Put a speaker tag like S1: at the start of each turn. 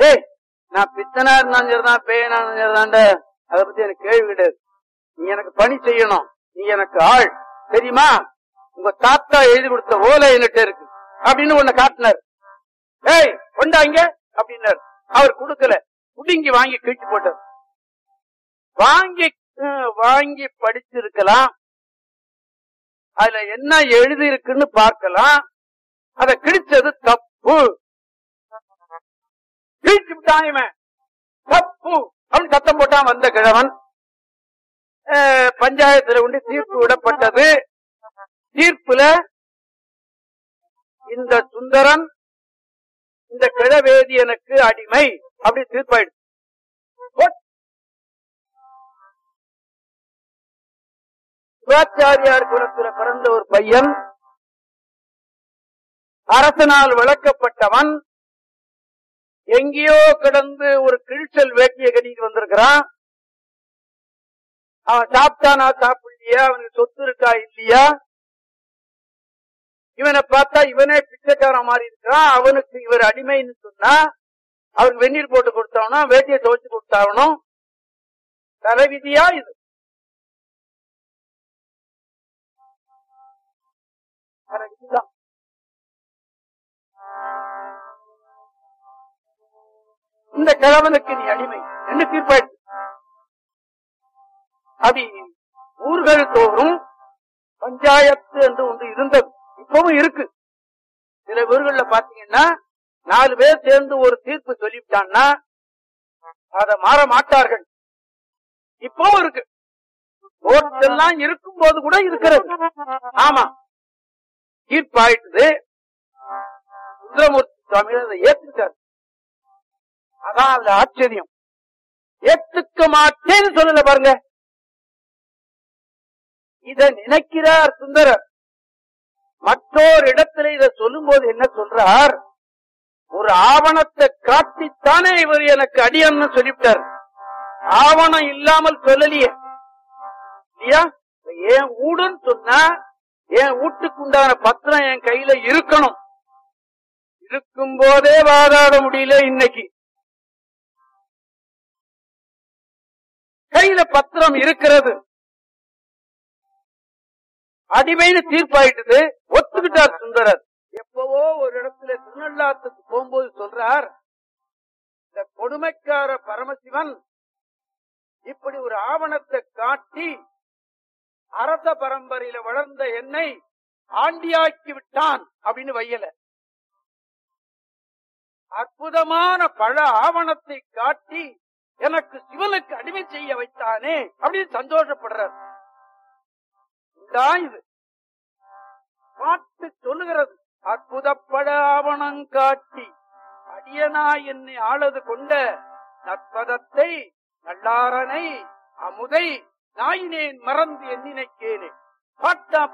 S1: டேய் நான் பித்தனா இருந்தாலும் சரிதான் பேயனா இருந்தாலும் சரிதான்டா அதை பத்தி எனக்கு கேள்வி கிடையாது நீ எனக்கு பணி செய்யணும் நீ எனக்கு ஆள் தெரியுமா உங்க தாத்தா எழுதி கொடுத்த ஓலை என்கிட்ட இருக்கு அப்படின்னு உன்னை காட்டினார் ஏய் கொண்டாங்க அப்படின்னாரு அவர் கொடுக்கல புடுங்கி வாங்கி கிழிச்சு போட்டார் வாங்கி ஹம், வாங்கி படிச்சிருக்கலாம் அதுல என்ன எழுதி இருக்குன்னு பார்க்கலாம் அத கிழிச்சது தப்பு கிழிச்சு விட்டான் இவன் தப்பு அவன் சத்தம் போட்டான் வந்த கிழவன் அஹ், பஞ்சாயத்துல கொண்டு தீர்ப்பு விடப்பட்டது தீர்ப்புல இந்த சுந்தரன் இந்த கிழவேதியனுக்கு அடிமை அப்படி தீர்ப்பாயிடுச்சு போட். சிவாச்சாரியார் குலத்துல பிறந்த ஒரு பையன் அரசனால் விளக்கப்பட்டவன் எங்கேயோ கிடந்து ஒரு கிழிச்சல் வேட்டியை கட்டிட்டு வந்திருக்கிறான் அவன் சாப்பிட்டானா சாப்பிடலையா அவனுக்கு சொத்து இருக்கா இல்லையா இவனை பார்த்தா இவனே பிச்சைக்காரன் மாதிரி இருக்கிறான் அவனுக்கு இவர் அடிமைன்னு சொன்னா அவருக்கு வெந்நீர் போட்டு கொடுத்தாவணும் வேட்டியை துவைச்சு கொடுத்தாவணும் தலைவிதியா இது தலைவிதிதான். இந்த கிழவனுக்கு நீ அடிமை என்ன தீர்ப்பாயிடுச்சு அது ஊர்கள் தோறும் பஞ்சாயத்து என்று ஒன்று இருந்தது இப்பவும் இருக்கு சில ஊர்கள்ல பாத்தீங்கன்னா நாலு பேர் சேர்ந்து ஒரு தீர்ப்பு சொல்லிவிட்டான்னா அதை மாற மாட்டார்கள் இப்பவும் இருக்கு கோர்ட்டெல்லாம் இருக்கும் போது கூட இருக்கிறது ஆமா தீர்ப்பாயிட்டது சுந்தரமூர்த்தி சுவாமி அதை ஏத்துக்கிட்டார் அதான் அதுல ஆச்சரியம் ஏத்துக்க மாட்டேன்னு சொல்லல பாருங்க இத நினைக்கிறார் சுந்தரர் மற்றொரு இடத்துல இத சொல்லும்போது என்ன சொல்றார் ஒரு ஆவணத்தை காட்டித்தானே இவர் எனக்கு அடியன்னு சொல்லிவிட்டார் ஆவணம் இல்லாமல் சொல்லலையே இல்லையா என் வீடுன்னு சொன்னா என் வீட்டுக்கு உண்டான பத்திரம் என் கையில இருக்கணும் இருக்கும் போதே வாதாட முடியல இன்னைக்கு கையில பத்திரம் இருக்கிறது அடிமைன்னு தீர்ப்பாயிட்டது ஒத்துக்கிட்டார் சுந்தரர் எப்பவோ ஒரு இடத்துல திருநள்ளாத்துக்கு போகும்போது சொல்றார் இந்த கொடுமைக்கார பரமசிவன் இப்படி ஒரு ஆவணத்தை காட்டி அரச பரம்பரையில வளர்ந்த என்னை ஆண்டியாக்கி விட்டான் அப்படின்னு வையல அற்புதமான பல ஆவணத்தை காட்டி எனக்கு சிவனுக்கு அடிமை செய்ய வைத்தானே அப்படின்னு சந்தோஷப்படுறார் இதுதான் இது பாட்டு சொல்லுகிறது அற்புதப்பட ஆவணம் காட்டி அடியனா என்னை ஆளது கொண்ட நற்பதத்தை நல்லாரனை அமுதை நாயினேன் மறந்து எண்ணினைக்கேனே பாட்டா